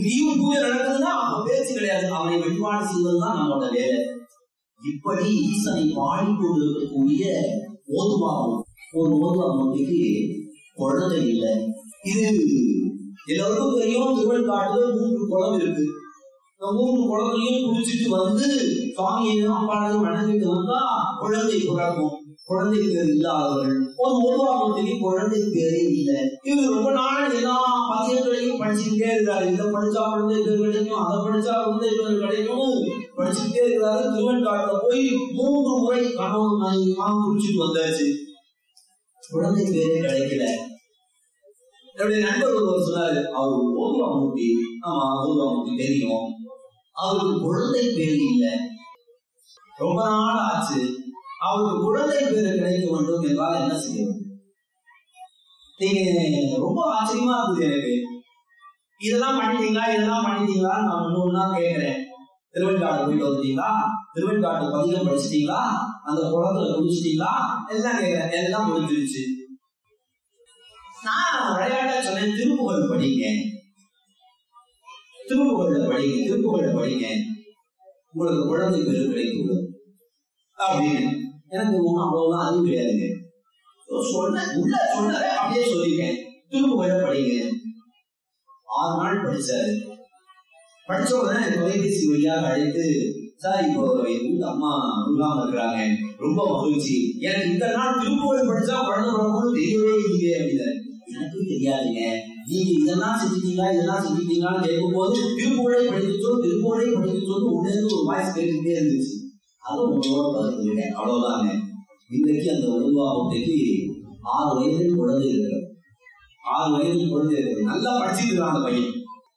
இங்கேயும் பூஜை நடக்குதுன்னா அப்ப பேச்சு கிடையாது அவனை வழிபாடு செய்வதுதான் நம்மளோட வேலை இப்படி ஈசனை பாடிக்கொண்டிருக்கக்கூடிய ஓதுவாகும் ஒரு ஓதுவாமூர்த்திக்கு குழந்தை இல்லை இது எல்லாருக்கும் தெரியும் திருவள்ளுக்காட்டுல மூன்று குளம் இருக்கு இந்த மூன்று குளங்களையும் குடிச்சிட்டு வந்து சுவாமியையும் அம்பாளையும் வணங்கிட்டு வந்தா குழந்தை பிறக்கும் குழந்தை பேர் இல்லாதவர்கள் ஒரு ஓதுவாமூர்த்திக்கு குழந்தை பேரே இல்லை இவர் ரொம்ப நாள் எல்லா பதியங்களையும் படிச்சுக்கிட்டே இருக்கிறாரு இதை படிச்சா குழந்தை பேர் கிடைக்கும் அதை படிச்சா குழந்தை பேர் கிடைக்கும் படிச்சுக்கிட்டே இருக்கிறாரு திருவன்காட்டுல போய் மூன்று முறை கணவன் மனைவியுமா குடிச்சிட்டு வந்தாச்சு குழந்தை பேரே கிடைக்கல என்னுடைய நண்பர் ஒருவர் சொன்னாரு அவர் ஓதுவாமூர்த்தி ஆமா ஓதுவாமூர்த்தி தெரியும் அவருக்கு குழந்தை பேர் இல்லை ரொம்ப நாள் ஆச்சு அவருக்கு குழந்தை பேர் கிடைக்க வேண்டும் என்றால் என்ன செய்ய வேண்டும் நீங்க ரொம்ப ஆச்சரியமா இருக்குது எனக்கு இதெல்லாம் பண்ணிட்டீங்களா இதெல்லாம் பண்ணிட்டீங்களா நான் ஒண்ணு ஒண்ணா கேட்கிறேன் திருவெண்காடு போயிட்டு வந்துட்டீங்களா திருவெண்காட்டு பதிகம் படிச்சிட்டீங்களா அந்த குளத்துல குடிச்சிட்டீங்களா எல்லாம் கேட்கிறேன் எல்லாம் முடிஞ்சிருச்சு நான் விளையாட்டா சொன்னேன் திருப்புகழ் படிங்க திருப்புகழ படிங்க திருப்புகழ படிங்க உங்களுக்கு குழந்தை பேரு கிடைக்கும் அப்படின்னு எனக்கு ஒன்றும் அவ்வளவுதான் அறிவு கிடையாதுங்க சொன்ன உள்ள சொன்னதை அப்படியே சொல்லிருக்கேன் திருப்புகழ படிங்க ஆறு நாள் படிச்சாரு படிச்ச உடனே தொலைபேசி வழியாக அழைத்து சார் இப்போ எங்க வீட்டு அம்மா முகாம் இருக்கிறாங்க ரொம்ப மகிழ்ச்சி எனக்கு இந்த நாள் திருப்புகழ் படிச்சா குழந்தை பிறகும்னு தெரியவே இல்லையே அப்படின்னாரு எனக்கு தெரியாதுங்க நீங்க இதெல்லாம் செஞ்சுட்டீங்களா இதெல்லாம் செஞ்சுட்டீங்களான்னு கேட்கும் போது திருப்புகழை படிச்சுச்சோ திருப்புகழை படிச்சுச்சோன்னு உடனே ஒரு வாய்ஸ் கேட்டுக்கிட்டே இருந்துச்சு அது உங்களோட பகிர்ந்துக்கிட்டேன் அவ்வளவுதாங்க இன்றைக்கு அந்த உருவாகத்துக்கு ஆறு வயதில் குழந்தை இருக்கிறது ஆறு வயதில் குழந்தை இருக்கிறது நல்லா படிச்சுட்டு இருக்கான் அந்த பையன்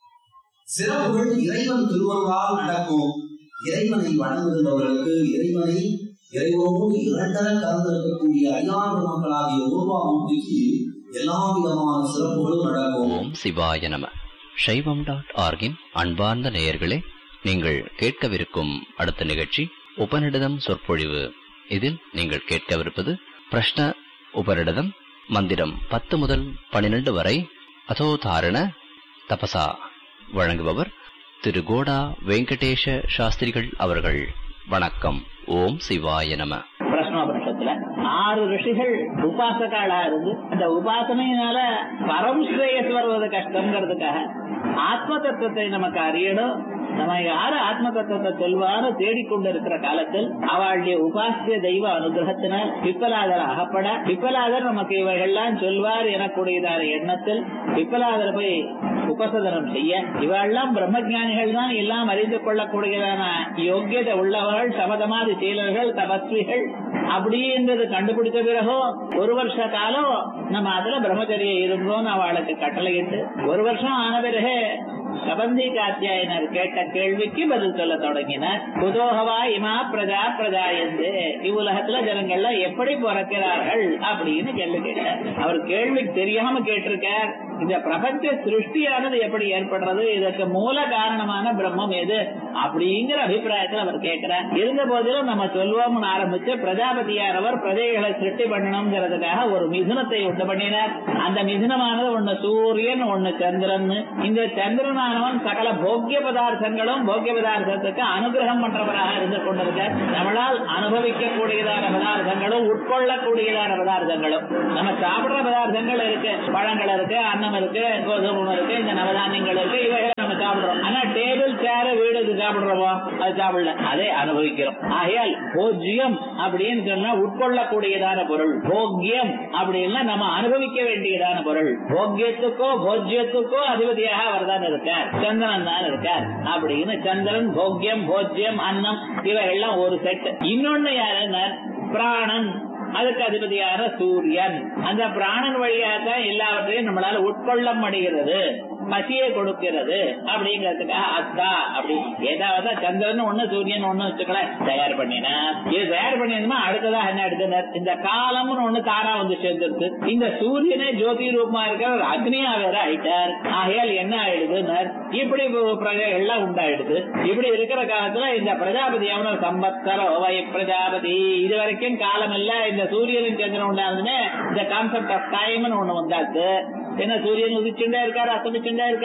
சிறப்புகள் இறைவன் திருவருளால் நடக்கும் இறைவனை வணங்குகின்றவர்களுக்கு இறைவனை இறைவனோடு இரண்டர கலந்திருக்கக்கூடிய அடியார் மக்களாகிய உருவாகத்துக்கு எல்லா விதமான சிறப்புகளும் நடக்கும் ஓம் சிவாய நம சைவம் டாட் ஆர்கின் அன்பார்ந்த நேயர்களே நீங்கள் கேட்கவிருக்கும் அடுத்த நிகழ்ச்சி உபநிடதம் சொற்பொழிவு இதில் நீங்கள் கேட்கவிருப்பது பிரஷ்ன உபநிடதம் மந்திரம் பத்து முதல் பனிரெண்டு வரை அதோதாரண தபசா வழங்குபவர் திரு கோடா வெங்கடேஷ சாஸ்திரிகள் அவர்கள் வணக்கம் ஓம் சிவாய நம பிரஷ்னோபனிஷத்துல ஆறு ரிஷிகள் உபாசகாளா இருந்து அந்த உபாசனையினால பரம் ஸ்ரேயஸ் வருவது கஷ்டம்ங்கிறதுக்காக ஆத்ம தத்துவத்தை நமக்கு அறியணும் நம்ம யாரு ஆத்ம தத்துவத்தை சொல்வாரு தேடிக்கொண்டிருக்கிற காலத்தில் அவளுடைய உபாசிய தெய்வ அனுகிரகத்தினால் பிப்பலாதர் அகப்பட பிப்பலாதர் நமக்கு இவைகள்லாம் சொல்வார் எனக்கூடியதான எண்ணத்தில் பிப்பலாதர் போய் உபசதனம் செய்ய இவெல்லாம் பிரம்மஜானிகள் தான் எல்லாம் அறிந்து கொள்ளக்கூடியதான யோக்கியதை உள்ளவர்கள் சமதமாதி சீலர்கள் தபஸ்விகள் அப்படின்றது கண்டுபிடிச்ச பிறகும் ஒரு வருஷ காலம் நம்ம அதுல பிரம்மச்சரியம் இருந்தோம் அவளுக்கு கட்டளையிட்டு ஒரு வருஷம் ஆன பிறகு கபந்தி காத்தியாயனர் கேட்ட கேள்விக்கு பதில் சொல்ல தொடங்கினார் குதோகவா இமா பிரஜா பிரஜாயந்து இவ்வுலகத்துல ஜனங்கள்லாம் எப்படி பிறக்கிறார்கள் அப்படின்னு கேள்வி கேட்டார் அவர் கேள்விக்கு தெரியாம கேட்டிருக்கார் இந்த பிரபஞ்ச சிருஷ்டியானது எப்படி ஏற்படுறது இதற்கு மூல காரணமான பிரம்மம் எது அப்படிங்கிற அபிப்பிராயத்தில் அவர் கேட்கிறார் இருந்த போதிலும் நம்ம சொல்வோம்னு ஆரம்பிச்சு பிரஜாபதியானவர் பிரஜைகளை சிருஷ்டி பண்ணணுங்கிறதுக்காக ஒரு மிதுனத்தை உண்டு பண்ணினார் அந்த மிதுனமானது ஒண்ணு சூரியன் ஒண்ணு சந்திரன் இந்த சந்திரனானவன் சகல போக்கிய பதார்த்தங்களும் போக்கிய பதார்த்தத்துக்கு அனுகிரகம் பண்றவராக இருந்து கொண்டிருக்கார் நம்மளால் அனுபவிக்கக்கூடியதான பதார்த்தங்களும் உட்கொள்ளக்கூடியதான பதார்த்தங்களும் நம்ம சாப்பிடுற பதார்த்தங்கள் இருக்கு பழங்கள் இருக்கு அன்னம் இருக்கு கோதுமை இருக்கு இந்த நவதானியங்கள் இருக்கு இவைகளை நம்ம சாப்பிடுறோம் ஆனா டேபிள் சேர வீடு சாப்பிடுறோமோ அது சாப்பிடல அதே அனுபவிக்கிறோம் ஆகையால் போஜ்யம் அப்படின்னு சொன்னா உட்கொள்ளக்கூடியதான பொருள் போக்கியம் அப்படின்னா நம்ம அனுபவிக்க வேண்டியதான பொருள் போக்கியத்துக்கோ போஜ்யத்துக்கோ அதிபதியாக அவர் தான் இருக்கார் சந்திரன் தான் இருக்கார் அப்படின்னு சந்திரன் போக்கியம் போஜ்யம் அன்னம் இவைகள்லாம் ஒரு செட் இன்னொன்னு யாருன்னா பிராணன் அதுக்கு அதிபதியான சூரியன் அந்த பிராணன் வழியாக தான் எல்லாவற்றையும் நம்மளால உட்கொள்ள முடிகிறது பசியை கொடுக்கிறது அப்படிங்கிறதுக்காக அத்தா அப்படி ஏதாவது சந்திரன் ஒண்ணு சூரியன் ஒண்ணு வச்சுக்கலாம் தயார் பண்ணினா இது தயார் பண்ணினா அடுத்ததா என்ன எடுத்தனர் இந்த காலம்னு ஒண்ணு தாரா வந்து சேர்ந்துருக்கு இந்த சூரியனே ஜோதி ரூபமா இருக்கிற ஒரு அக்னியா வேற ஆயிட்டார் ஆகையால் என்ன ஆயிடுதுனர் இப்படி பிரஜைகள்லாம் உண்டாயிடுது இப்படி இருக்கிற காலத்துல இந்த பிரஜாபதி அவன சம்பத்தரோ வை பிரஜாபதி இது வரைக்கும் காலம் இல்ல இந்த சூரியனின் சந்திரன் உண்டாதுன்னு இந்த கான்செப்ட் ஆஃப் டைம்னு ஒண்ணு வந்தாச்சு என்ன சூரியன் உதிச்சுட்டே இருக்காரு அஸ்தமிச்சுட்டே இருக்காரு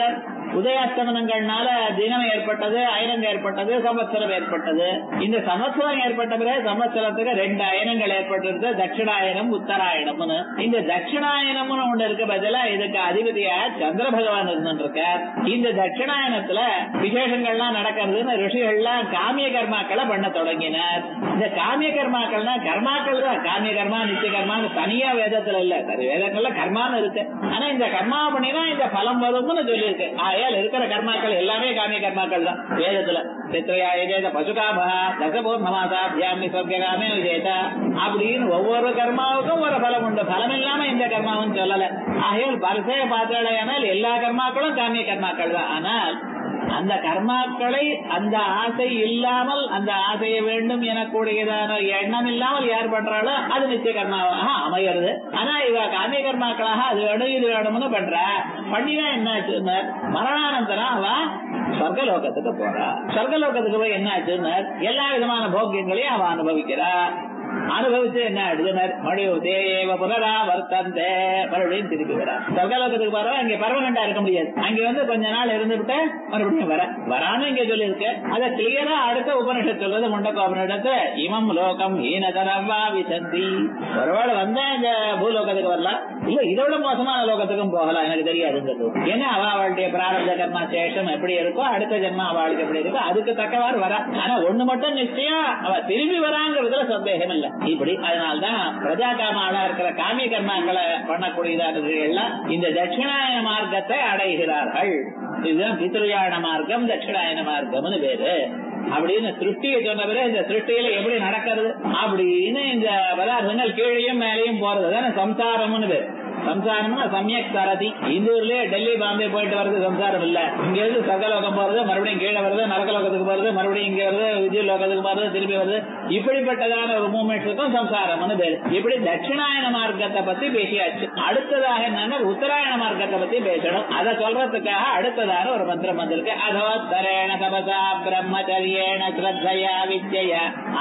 உதயாஸ்தமனங்கள்னால தினம் ஏற்பட்டது அயனங்க ஏற்பட்டது சம்வத்சரம் ஏற்பட்டது இந்த சம்வத்சரம் ஏற்பட்ட பிறகு சம்வத்சரத்துக்கு ரெண்டு அயனங்கள் ஏற்பட்டிருக்கு தட்சிணாயனம் உத்தராயணம்னு இந்த தட்சிணாயனம்னு ஒண்ணு இருக்க பதிலா இதுக்கு அதிபதியா சந்திர பகவான் இருந்துருக்கார் இந்த தட்சிணாயனத்துல விசேஷங்கள்லாம் நடக்கிறதுன்னு ரிஷிகள்லாம் காமிய கர்மாக்களை பண்ண தொடங்கினார் இந்த காமிய கர்மாக்கள்னா கர்மாக்கள் தான் காமிய கர்மா நித்திய கர்மான்னு தனியா வேதத்துல இல்ல சரி வேதங்கள்ல கர்மான்னு இருக்கு ஆனா இந்த கர்மா பண்ணினா இந்த பலம் வரும்னு சொல்லியிருக்கு ஆயால் இருக்கிற கர்மாக்கள் எல்லாமே காமிய கர்மாக்கள் தான் வேதத்துல சித்திரையா ஏதேத பசுகாபா தசபூர்ணமாசா தியாமி சொர்க்காமே விஜேதா அப்படின்னு ஒவ்வொரு கர்மாவுக்கும் ஒரு பலம் உண்டு பலம் இல்லாம இந்த கர்மாவும் சொல்லல ஆகையால் பரிசைய பார்த்தாலேயானால் எல்லா கர்மாக்களும் காமிய கர்மாக்கள் தான் ஆனால் அந்த கர்மாக்களை அந்த ஆசை இல்லாமல் அந்த ஆசையை வேண்டும் எனக்கூடியதான எண்ணம் இல்லாமல் யார் பண்றாளோ அது நிச்சய கர்மாவாக அமைகிறது ஆனா இவ காமிய கர்மாக்களாக அது வேணும் இது வேணும்னு பண்றா பண்ணினா என்ன ஆச்சுன்னு மரணானந்தரம் அவ சொர்க்கலோகத்துக்கு போறா சொர்க்கலோகத்துக்கு போய் என்ன ஆச்சுன்னு எல்லா விதமான போக்கியங்களையும் அவ அனுபவிக்கிறா அனுபவிச்சு என்ன ஆயிடுதுனர் மறுபடியும் தேவ புனரா வர்த்தந்தே மறுபடியும் திருப்பி வரா சொர்க்கலோகத்துக்கு போற அங்க பர்மனண்டா இருக்க முடியாது அங்க வந்து கொஞ்ச நாள் இருந்துவிட்டு மறுபடியும் வர வரான்னு இங்க சொல்லியிருக்கு அத கிளியரா அடுத்த உபனிஷத் சொல்றது முண்டக்க உபனிஷத்து இமம் லோகம் ஈனதரவா விசந்தி ஒருவேளை வந்தா இந்த பூலோகத்துக்கு வரலாம் இல்ல இதோட மோசமான லோகத்துக்கும் போகலாம் எனக்கு தெரியாதுங்கிறது ஏன்னா அவ அவளுடைய பிராரப்த கர்மா சேஷம் எப்படி இருக்கோ அடுத்த ஜென்மா அவளுக்கு எப்படி இருக்கோ அதுக்கு தக்கவாறு வர ஆனா ஒண்ணு மட்டும் நிச்சயம் அவ திரும்பி வராங்கிறதுல சந்தேகம் இல்ல இப்படி அதனால்தான் பிரஜா காமாலா இருக்கிற காமிய கர்மாக்களை பண்ணக்கூடியதானவர்கள் இந்த தட்சிணாயன மார்க்கத்தை அடைகிறார்கள் இதுதான் பித்ருயாயன மார்க்கம் தட்சிணாயன மார்க்கம்னு பேரு அப்படின்னு சிருஷ்டியை சொன்ன பிறகு இந்த சிருஷ்டியில எப்படி நடக்கிறது அப்படின்னு இந்த பதார்த்தங்கள் கீழையும் மேலையும் போறது தானே சம்சாரம்னு பேர் சம்சாரம்னா சமயக் சரதி இந்தூர்லயே டெல்லி பாம்பே போயிட்டு வர்றது சம்சாரம் இல்ல இங்க இருந்து சகலோகம் போறது மறுபடியும் கீழே வருது நரகலோகத்துக்கு போறது மறுபடியும் இங்க வருது விஜய லோகத்துக்கு போறது திரும்பி வருது இப்படிப்பட்டதான ஒரு மூமெண்ட்ஸுக்கும் சம்சாரம்னு பேரு இப்படி தட்சிணாயன மார்க்கத்தை பத்தி பேசியாச்சு அடுத்ததாக என்னன்னா உத்தராயண மார்க்கத்தை பத்தி பேசணும் அதை சொல்றதுக்காக அடுத்ததாக ஒரு மந்திரம் வந்திருக்கு அதவத்தரேண தபசா பிரம்மச்சரியேண ஸ்ரத்தையா வித்ய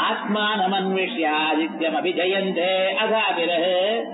ஆத்மானமன்விஷ்யாதித்யம் அபிஜயந்தே அதா பிறகு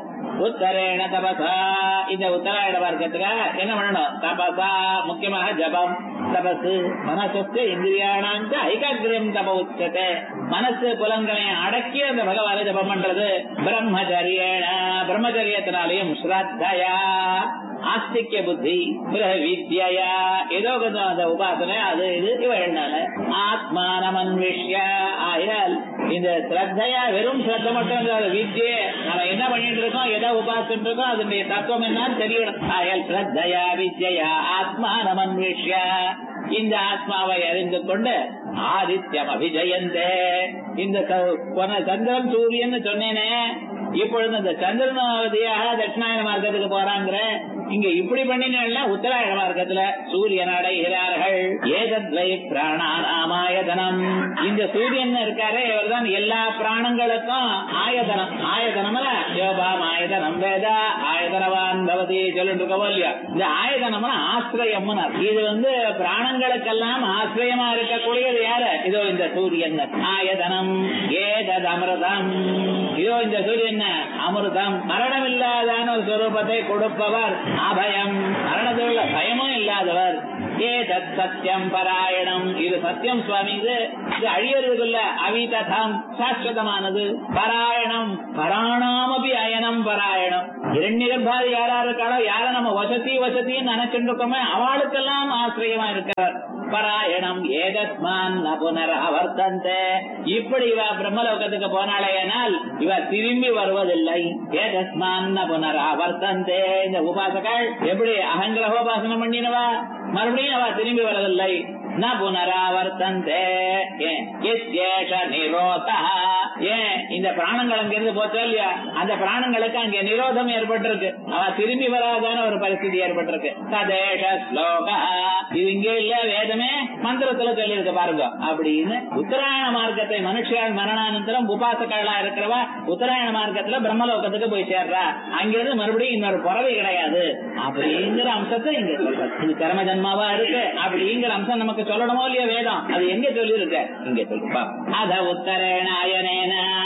உத்தரேண தபசா இந்த உத்தராயண மார்க்கத்துல என்ன பண்ணணும் தபசா முக்கியமாக ஜபம் தபசு மனசுக்கு இந்திரியானாங்க ஐகாகிரம் தப உச்சத்தை மனசு புலன்களை அடக்கி அந்த பகவான ஜபம் பண்றது பிரம்மச்சரியேன பிரம்மச்சரியத்தினாலையும் ஸ்ரத்தையா ஆஸ்திக்ய புத்தி பிறகு வித்யா ஏதோ கொஞ்சம் அந்த உபாசனை அது இது இவனால ஆத்மானமன்விஷ்ய ஆயால் இந்த ஸ்ரத்தையா வெறும் ஸ்ரத்த மட்டும் இல்லாத வித்யே நம்ம என்ன பண்ணிட்டு இருக்கோம் எதை உபாசிட்டு இருக்கோம் அதனுடைய தத்துவம் என்னன்னு தெரியணும் ஆயால் ஸ்ரத்தையா வித்யா ஆத்மானமன்விஷ்ய இந்த ஆத்மாவை அறிந்து கொண்டு ஆதித்யம் அபிஜயந்தே இந்த ச- போன சந்திரன் சூரியன் சொன்னேனே இப்பொழுது இந்த சந்திரனாவதியாக தட்சிணாயன மார்க்கத்துக்கு போறாங்கிற இங்க இப்படி பண்ணினா உத்தராயண மார்க்கத்துல சூரியன் அடைகிறார்கள் ஏதத்வை பிராணானாமாயதனம் இந்த சூரியன் இருக்காரே இவர்தான் எல்லா பிராணங்களுக்கும் ஆயதனம் ஆயதனம்ல யோபாம் ஆயதனம் வேதா ஆயதனவான் பவதி சொல்லிட்டு இருக்கோம் இல்லையா இந்த ஆயதனம்னா ஆசிரியம்னு அர்த்தம். இது வந்து பிராணங்களுக்கெல்லாம் ஆசிரியமா இருக்கக்கூடியது யாரு இதோ இந்த சூரியன் ஆயதனம் ஏதத் அமிர்தம் இதோ இந்த சூரியன் அமிர்தம் மரணம் இல்லாதான ஒரு ஸ்வரூபத்தை கொடுப்பவர் அபயம் மரணத்துள்ள பயமும் இல்லாதவர் ஏதத் சத்தியம் பராயணம் இது சத்தியம் சுவாமி இது இது அழியறதுக்குள்ள அவிததம் சாஸ்வதமானது பராயணம் பராணாமபி அயனம் பராயணம் இரண்யகர்பாதி யாரா இருக்காளோ யார நம்ம வசதி வசதின்னு நினைச்சுட்டு இருக்கோமே அவளுக்கெல்லாம் ஆசிரியமா இருக்கிறார் பராயணம் ஏதஸ்மான் ந புனரவர்த்தந்தே இப்படி இவ பிரம்மலோகத்துக்கு போனாலேயானால் இவ திரும்பி வருவதில்லை ஏதஸ்மான் ந புனரவர்த்தந்தே இந்த உபாசகள் எப்படி அகங்கிரகோபாசனம் பண்ணினவா மறுபடியும் அவ திரும்பி வரவில்லை ந புனராவர்த்தந்தே ஏன் எஸ்யேஷ நிரோதா ஏன் இந்த பிராணங்கள் அங்கிருந்து போச்சோ இல்லையா அந்த பிராணங்களுக்கு அங்கே நிரோதம் ஏற்பட்டிருக்கு அவ திரும்பி வராதான ஒரு பரிஸ்திதி ஏற்பட்டிருக்கு சதேஷ ஸ்லோகா இது இங்கே இல்ல வேதமே மந்திரத்துல சொல்லியிருக்கு பாருங்க அப்படின்னு உத்தராயண மார்க்கத்தை மனுஷியால் மரணானந்தரம் உபாசகளா இருக்கிறவா உத்தராயண மார்க்கத்துல பிரம்மலோகத்துக்கு போய் சேர்றா அங்கிருந்து மறுபடியும் இன்னொரு புறவை கிடையாது அப்படிங்கிற அம்சத்தை இங்க சொல்றது இது கர்ம ஜன்மாவா இருக்கு அப்படிங்கிற அம்சம் நமக்கு சொல்லணுமோ இல்லையா வேதம் அது எங்க சொல்லி இருக்கு இங்க சொல்லுப்பா அத உத்தரேண அயனேன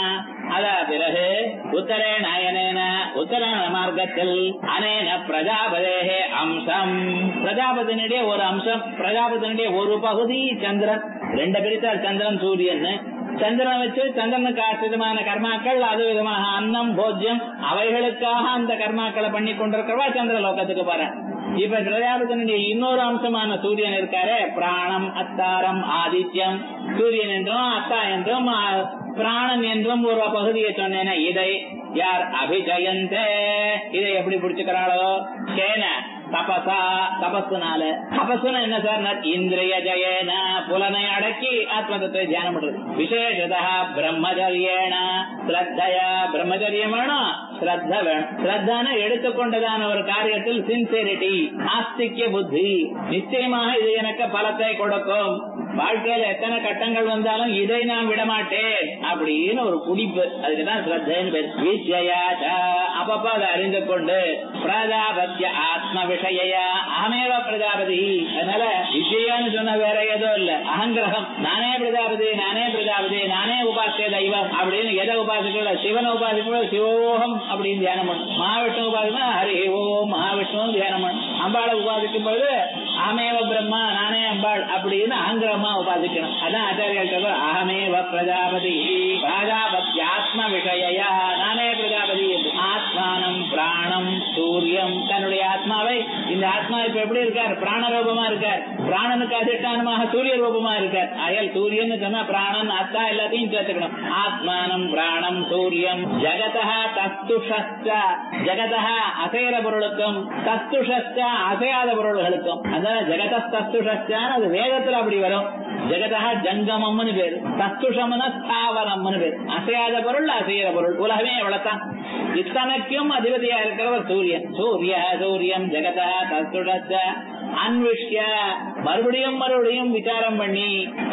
அத பிறகு உத்தரே நயனேன உத்தராயண மார்க்கத்தில் அனேன பிரஜாபதேகே அம்சம் பிரஜாபதியினுடைய ஒரு அம்சம் பிரஜாபதியினுடைய ஒரு பகுதி சந்திரன் ரெண்டு பிரித்தார் சந்திரன் சூரியன் சந்திரன் வச்சு சந்திரனுக்கு ஆசிரியமான கர்மாக்கள் அது விதமாக அன்னம் போஜ்யம் அவைகளுக்காக அந்த கர்மாக்களை பண்ணி கொண்டிருக்கிறவா சந்திர லோகத்துக்கு போறேன் இப்ப பிரஜாபதியினுடைய இன்னொரு அம்சமான சூரியன் இருக்காரு பிராணம் அத்தாரம் ஆதித்யம் சூரியன் என்றும் அத்தா என்றும் ஆ, பிராணன் என்றும் ஒரு பகுதியை சொன்னேனே இதை யார் அபிஜயந்தே இதை எப்படி பிடிச்சுக்கிறாளோ கேன தபசா தபஸ்னால தபஸ்னா என்ன சார் இந்திரிய ஜயேன புலனை அடக்கி ஆத்மதத்தை தியானம் பண்றது விசேஷதா பிரம்மச்சரியேன ஸ்ரத்தையா பிரம்மச்சரியம் வேணும் ஸ்ரத்த வேணும் ஸ்ரத்தான எடுத்துக்கொண்டதான ஒரு காரியத்தில் சின்சியரிட்டி ஆஸ்திக்ய புத்தி நிச்சயமாக இது எனக்கு பலத்தை கொடுக்கும் வாழ்க்கையில எத்தனை கட்டங்கள் வந்தாலும் இதை நான் விடமாட்டேன் அப்படின்னு ஒரு குடிப்பு அதுக்குதான் ஸ்ரத்தைன்னு பேர் விஜயாச்ச அப்பப்ப அதை அறிந்து கொண்டு பிரஜாபத்திய ஆத்ம விஷய அகமேவ பிரஜாபதி அதனால விஜயான்னு சொன்ன வேற ஏதோ இல்ல அகங்கிரகம் நானே பிரஜாபதி நானே பிரஜாபதி நானே உபாசிய தெய்வம் அப்படின்னு எதை உபாசிக்கல சிவனை உபாசிக்கல சிவோகம் அப்படின்னு தியானம் பண்ணும் மகாவிஷ்ணு உபாசிக்கா ஹரி ஓம் மகாவிஷ்ணு தியானம் பண்ணும் அம்பாளை உபாசிக்கும் பொழுது அகமேவ பிரம்மா நானே அம்பாள் அப்படின்னு அகங்கிரகமா உபாசிக்கணும் அதான் ஆச்சாரியர் சொல்ற அகமேவ பிரஜாபதி பிரஜாபதி ஆத்ம விஷய நானே பிரஜாபதி என்று. ஆத்மானம் பிராணம் சூரியம் தன்னுடைய ஆத்மாவை இந்த ஆத்மா இப்ப எப்படி இருக்கார் பிராண ரூபமா இருக்கார் பிராணனுக்கு அதிஷ்டானமாக சூரிய ரூபமா இருக்கார் அயல் சூரியன் சொன்னா பிராணன் அத்தா எல்லாத்தையும் சேர்த்துக்கணும் ஆத்மானம் பிராணம் சூரியம் ஜகதா தஸ்துஷஸ்ட ஜகதா அசைற பொருளுக்கும் தஸ்துஷஸ்ட அசையாத பொருள்களுக்கும் அதான் ஜெகத தஸ்துஷஸ்டான்னு அது வேதத்துல அப்படி வரும் ஜெகதா ஜங்கமம்னு பேரு தஸ்துஷம்னு ஸ்தாவரம்னு பேரு அசையாத பொருள் அசைகிற பொருள் உலகமே எவ்வளவுதான் இத்தனைக்கும் அதிபதியா இருக்கிறவர் சூரியன் சூரிய சூரியம் ஜெகதா தஸ்துஷஸ்ட அன்விஷ்ய மறுபடியும் மறுபடியும் விசாரம் பண்ணி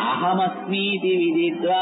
அகமஸ்மீதி விதித்வா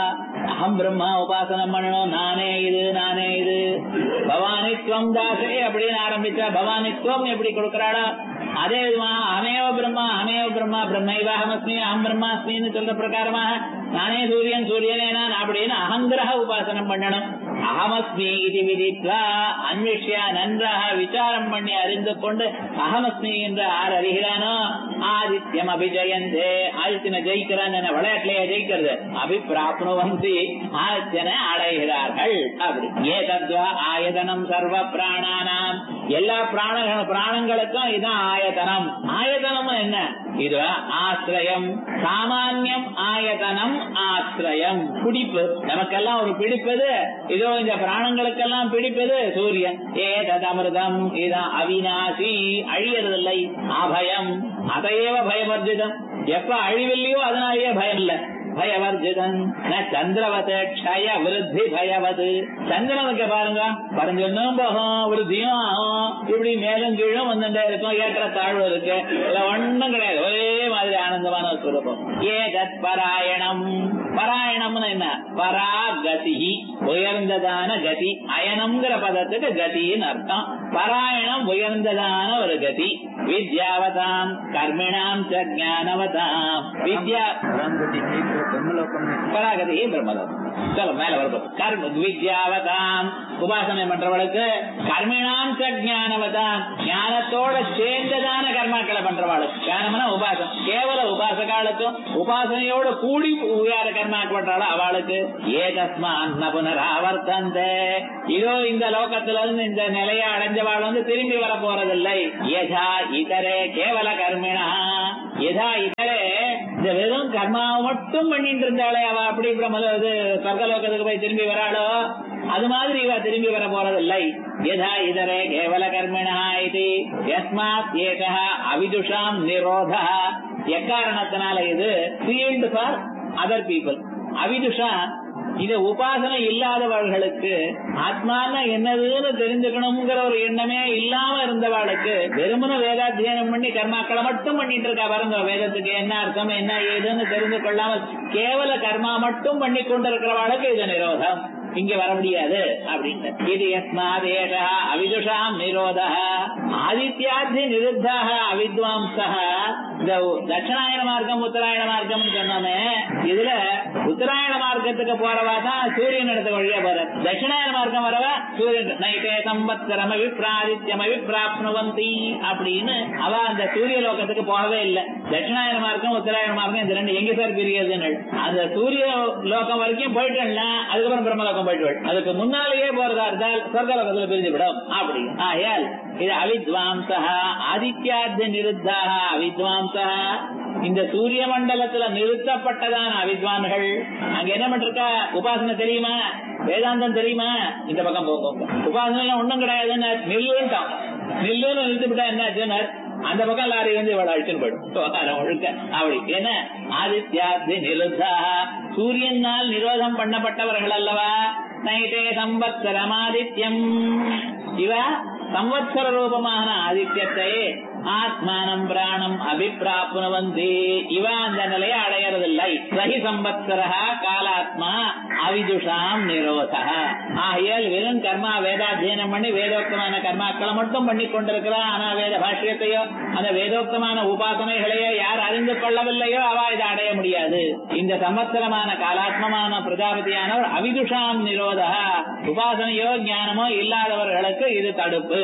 அகம் பிரம்மா உபாசனம் பண்ணணும் நானே இது நானே இது பவானித்வம் தாசே அப்படின்னு ஆரம்பிச்சா பவானித்வம் எப்படி கொடுக்கறாளா அதே விதமா அமேவ பிரம்மா அமேவ பிரம்மா பிரம்மைவாகமஸ்மி அகம் பிரம்மாஸ்மின்னு சொல்ற பிரகாரமாக நானே சூரியன் சூரியனே நான் அப்படின்னு அகங்கிரக உபாசனம் பண்ணணும் அகமஸ்மி இது விதித்வா அன்விஷ்யா நன்றாக விசாரம் பண்ணி அறிந்து கொண்டு அகமஸ்மி என்று ஆர் அறிகிறானோ ஆதித்யம் அபிஜயந்தே ஆதித்யனை ஜெயிக்கிறான் என்ன விளையாட்டுலயே ஜெயிக்கிறது அபிப்பிராப்னுவந்தி ஆதித்யனை அடைகிறார்கள் அப்படி ஏ தத்வா ஆயதனம் சர்வ பிராணானாம் எல்லா பிராண பிராணங்களுக்கும் இதான் ஆயதனம் ஆயதனம் என்ன இது ஆசிரியம் சாமான்யம் ஆயதனம் ஆசிரியம் பிடிப்பு நமக்கெல்லாம் ஒரு பிடிப்பது இதோ இந்த பிராணங்களுக்கெல்லாம் பிடிப்பது சூரியன் ஏதத் அமிர்தம் இதான் அவிநாசி அழியறதில்லை அபயம் அதையேவ பயவர்ஜிதம் எப்ப அழிவில்லையோ அதனாலேயே பயம் இல்ல பயவர்ஜிதன் ந சந்திரவத க்ஷய விருத்தி பயவது சந்திரனுக்கு பாருங்க பரஞ்சொன்னும் போகும் விருத்தியும் ஆகும் இப்படி மேலும் கீழும் வந்துட்டே இருக்கும் ஏற்ற தாழ்வு இருக்கு இதுல ஒண்ணும் கிடையாது ஒரே மாதிரி ஆனந்தமான ஒரு சுரூபம் ஏகத் பராயணம் பராயணம்னு என்ன பராகதி உயர்ந்ததான கதி அயனம்ங்கிற பதத்துக்கு கதின்னு அர்த்தம் பராயணம் உயர்ந்ததான ஒரு கதி வித்யாவதாம் கர்மிணாம் ச ஞானவதாம் வித்யா பராகதி பிரம்மலோகம் சொல்ல மேல வருது கர்ம வித்யாவதாம் உபாசனை பண்றவளுக்கு கர்மிணாம் ச ஞானவதாம் ஞானத்தோட சேர்ந்ததான கர்மாக்களை பண்றவாளுக்கு ஞானம்னா உபாசம் கேவல உபாசகாளுக்கும் உபாசனையோட கூடி உயார கர்மாக்கு பண்றாளோ அவளுக்கு ஏதஸ்மான் ந புனராவர்த்தந்தே இதோ இந்த லோகத்துல இருந்து இந்த நிலையை அடைஞ்சவாள் வந்து திரும்பி வர போறதில்லை யதா இதரே கேவல கர்மிணா யதா இதரே இந்த வெறும் கர்மாவை மட்டும் பண்ணிட்டு இருந்தாலே அவ அப்படி பிரம்ம இது சொர்க்கலோகத்துக்கு போய் திரும்பி வராளோ அது மாதிரி இவ திரும்பி வர போறதில்லை யதா இதரே கேவல கர்மிணா இது யஸ்மாத் ஏகா அவிதுஷாம் நிரோத எக்காரணத்தினால இது ஃபீல்டு ஃபார் அதர் பீப்புள் அவிதுஷா இது உபாசனை இல்லாதவர்களுக்கு ஆத்மான என்னதுன்னு தெரிஞ்சுக்கணுங்கிற ஒரு எண்ணமே இல்லாம இருந்தவாளுக்கு வெறுமன வேதாத்தியனம் பண்ணி கர்மாக்களை மட்டும் பண்ணிட்டு இருக்கா பாருங்க வேதத்துக்கு என்ன அர்த்தம் என்ன ஏதுன்னு தெரிந்து கொள்ளாமல் கேவல கர்மா மட்டும் பண்ணி கொண்டிருக்கிறவாளுக்கு இது நிரோதம் இங்க வர முடியாது அப்படின்னு இது யஸ்மாதேஷா அவிதுஷாம் நிரோத ஆதித்யாதி நிருத்தாக அவித்வாம்சா இந்த தட்சிணாயன மார்க்கம் உத்தராயண மார்க்கம் சொன்னோமே இதுல உத்தராயண மார்க்கத்துக்கு போறவா தான் சூரியன் இடத்த வழியா போற தட்சிணாயன மார்க்கம் வரவா சூரியன் நைட்டே சம்பத்கரம் அபிப்பிராதித்யம் அபிப்பிராப்னுவந்தி அப்படின்னு அவ அந்த சூரிய லோகத்துக்கு போகவே இல்லை தட்சிணாயன மார்க்கம் உத்தராயண மார்க்கம் இந்த ரெண்டு எங்க சார் பிரியுதுன்னு அந்த சூரிய லோகம் வரைக்கும் போயிட்டேன்னா அதுக்கப்புறம் பிரம்மலோகம் போயிட்டு அதுக்கு முன்னாலேயே போறதா இருந்தால் சொர்க்க லோகத்துல பிரிஞ்சு விடும் அப்படி ஆயால் இது அவித்வாம்சா ஆதித்யார்த்த நிருத்தாக அவித்வாம்சா இந்த சூரிய மண்டலத்துல நிறுத்தப்பட்டதான அவித்வான்கள் அங்க என்ன பண்றா உபாசனை தெரியுமா வேதாந்தம் தெரியுமா இந்த பக்கம் போகும் உபாசனை எல்லாம் ஒண்ணும் கிடையாதுன்னு நில்லுன்ட்டான் நில்லுன்னு நிறுத்திவிட்டா என்ன ஆச்சுன்னு அந்த பக்கம் லாரி வந்து இவளை அழிச்சுன்னு போயிடும் ஒழுக்க அப்படி என்ன ஆதித்யாதி நிருத்தா சூரியனால் நிரோதம் பண்ணப்பட்டவர்கள் அல்லவா நைட்டே சம்பத்சரம் ஆதித்யம் இவ சம்வத்சர ரூபமான ஆதித்யத்தை ஆத்மானம் பிராணம் அபிப்பிராப்னுவந்தி இவ அந்த நிலையை அடையறதில்லை சகி சம்பத்சரா காலாத்மா அவிதுஷாம் நிரோத ஆகையால் வெறும் கர்மா வேதாத்தியனம் பண்ணி வேதோக்தமான கர்மாக்களை மட்டும் பண்ணி கொண்டிருக்கிறார் ஆனா வேத பாஷ்யத்தையோ அந்த வேதோக்தமான உபாசனைகளையோ யார் அறிந்து கொள்ளவில்லையோ அவ இதை அடைய முடியாது இந்த சம்பத்சரமான காலாத்மமான பிரஜாபதியானவர் அவிதுஷாம் நிரோத உபாசனையோ ஞானமோ இல்லாதவர்களுக்கு இது தடுப்பு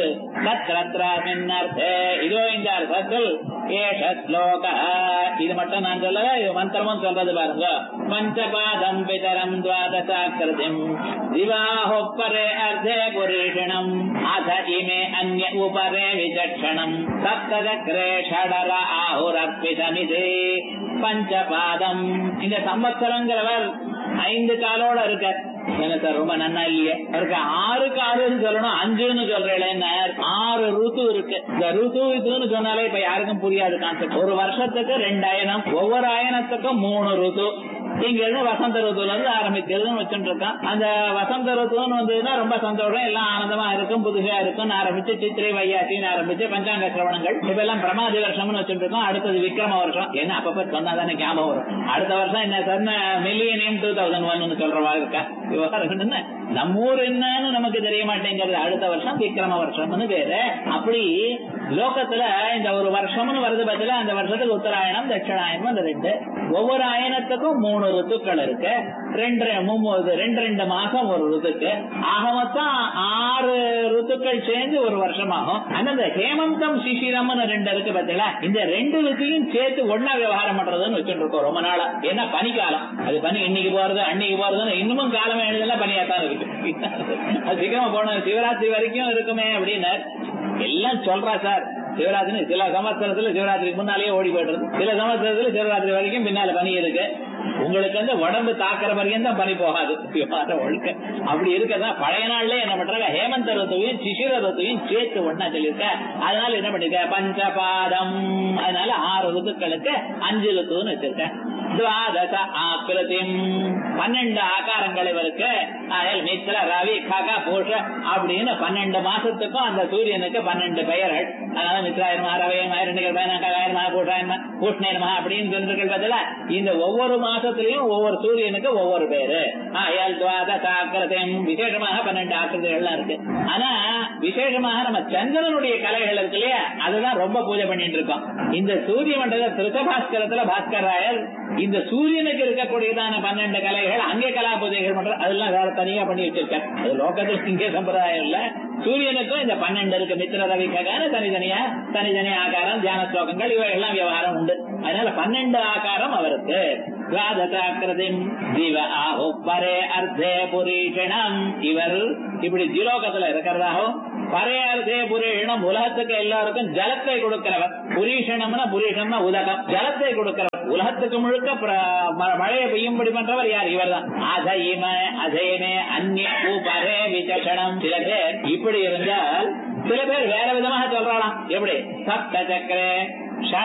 இதோ இந்த அர்த்தத்தில் ஏஷ ஸ்லோக இது மட்டும் நான் சொல்லல இது மந்திரமும் சொல்றது பாருங்க பஞ்சபாதம் பிதரம் துவாதசாக்கிருதிம் திவாஹோப்பரே அர்த்தே புரீஷணம் அத இமே அந்ய உபரே விசக்ஷணம் சப்ததக்ரே ஷடர ஆஹுரர்பிதமிதே பஞ்சபாதம் இந்த சம்பத்சரங்கிறவர் ஐந்து காலோட இருக்க என்ன சார் ரொம்ப நன்னா இல்லையே அவருக்கு ஆறு காலுன்னு சொல்லணும் அஞ்சுன்னு சொல்றேன் ஆறு ருத்து இருக்கு இந்த ருத்து இதுன்னு சொன்னாலே இப்ப யாருக்கும் புரியாது கான்செப்ட் ஒரு வருஷத்துக்கு ரெண்டு அயனம் ஒவ்வொரு அயனத்துக்கும் மூணு ருத்து இங்க இருந்து வசந்த ருத்துல இருந்து ஆரம்பிக்கிறதுன்னு வச்சுட்டு இருக்கான் அந்த வசந்த ருத்துன்னு வந்ததுன்னா ரொம்ப சந்தோஷம் எல்லாம் ஆனந்தமா இருக்கும் புதுசா இருக்கும் ஆரம்பிச்சு சித்திரை வையாசின்னு ஆரம்பிச்சு பஞ்சாங்க சிரவணங்கள் இப்ப எல்லாம் பிரமாதி வருஷம்னு வச்சுட்டு இருக்கோம் அடுத்தது விக்ரம வருஷம் என்ன அப்பப்ப சொன்னாதானே ஞாபகம் வரும் அடுத்த வருஷம் என்ன சொன்ன மில்லியனியம் டூ தௌசண்ட் ஒன் சொல்றவா இருக்கா விவகாரம் என்ன நம்ம ஊர் என்னன்னு நமக்கு தெரிய மாட்டேங்கிறது அடுத்த வருஷம் விக்ரம வருஷம்னு பேரு அப்படி லோகத்துல இந்த ஒரு வருஷம்னு வருது பத்தில அந்த வருஷத்துக்கு உத்தராயணம் தட்சிணாயணம் அந்த ரெண்டு ஒவ்வொரு ஆயனத்துக்கும் மூணு ருத்துக்கள் இருக்கு ரெண்டு மூணு ரெண்டு ரெண்டு மாசம் ஒரு ருத்துக்கு ஆக மொத்தம் ஆறு ருத்துக்கள் சேர்ந்து ஒரு வருஷம் ஆகும் அந்த ஹேமந்தம் சிசிரம்னு ரெண்டு இருக்கு பத்தில இந்த ரெண்டு ருத்தையும் சேர்த்து ஒன்னா விவகாரம் பண்றதுன்னு வச்சுட்டு இருக்கோம் ரொம்ப நாளா ஏன்னா பனிக்காலம் அது பனி இன்னைக்கு போறது அன்னைக்கு போறதுன்னு இன்னமும் காலம் எழுதலாம் பனியாத்தான் இருக்கு அது சீக்கிரமா போன சிவராத்திரி வரைக்கும் இருக்குமே அப்படின்னு எல்லாம் சொல்றா சார் சிவராத்திரி சில சமஸ்திரத்துல சிவராத்திரிக்கு முன்னாலேயே ஓடி போயிடுறது சில சமஸ்திரத்துல சிவராத்திரி வரைக்கும் பின்னால பனி இருக்கு உங்களுக்கு வந்து உடம்பு தாக்குற வரைக்கும் தான் பனி போகாது ஒழுக்க அப்படி இருக்கதான் பழைய நாள்ல என்ன பண்றாங்க ஹேமந்த ருத்துவையும் சிசிர ருத்துவையும் சேர்த்து ஒன்னா சொல்லியிருக்க அதனால என்ன பண்ணிருக்க பஞ்சபாதம் அதனால ஆறு ருத்துக்களுக்கு அஞ்சு ருத்துன்னு வச்சிருக்கேன் துவாதச ஆக்கிருதிம் பன்னெண்டு ஆகாரங்கள் இவருக்கு அதில் மித்ர ரவி கக பூஷ அப்படின்னு பன்னெண்டு மாசத்துக்கும் அந்த சூரியனுக்கு பன்னெண்டு பெயர்கள் அதனால மித்ராயர்மா ரவியர்மா இரண்டுகள் பயனகாயர்மா பூஷாயர்மா பூஷ்ணயர்மா அப்படின்னு சொல்றீர்கள் பதில இந்த ஒவ்வொரு மாசத்திலையும் ஒவ்வொரு சூரியனுக்கு ஒவ்வொரு பேரு ஆயல் துவாதச ஆக்கிருதிம் விசேஷமாக பன்னெண்டு ஆக்கிருதிகள்லாம் இருக்கு ஆனா விசேஷமாக நம்ம சந்திரனுடைய கலைகள் இருக்கு இல்லையா அதுதான் ரொம்ப பூஜை பண்ணிட்டு இருக்கோம் இந்த சூரிய மண்டல திருத்தபாஸ்கரத்துல பாஸ்கர் ராயர் இந்த சூரியனுக்கு இருக்கக்கூடியதான பன்னெண்டு கலைகள் அங்கே கலா பூஜைகள் பண்ற அதெல்லாம் வேற தனியா பண்ணி வச்சிருக்காரு அது லோகத்தில் இங்கே சம்பிரதாயம் இல்ல சூரியனுக்கும் இந்த பன்னெண்டு இருக்கு மித்திர ரவி ககான தனித்தனியா தனித்தனி ஆகாரம் தியான ஸ்லோகங்கள் இவை எல்லாம் விவகாரம் உண்டு அதனால பன்னெண்டு ஆகாரம் அவருக்கு துவாதசாக்கிருதிம் ஜீவ ஆஹுப்பரே அர்த்தே புரீஷணம் இவர் இப்படி ஜிலோகத்துல இருக்கிறதாகவும் பரையார்த்தே புரீஷணம் உலகத்துக்கு எல்லாருக்கும் ஜலத்தை கொடுக்கிறவர் புரீஷணம்னா புரீஷம்னா உலகம் ஜலத்தை கொடுக்கிறவர் உலகத்துக்கு முழுக்க மழையை பெய்யும்படி பண்றவர் யார் இவர் தான் அசைம அசைமே அந்நிய பரே விசேஷணம் சில பேர் இப்படி இருந்தால் சில பேர் வேற விதமாக சொல்றாளாம் எப்படி சப்த சக்கரே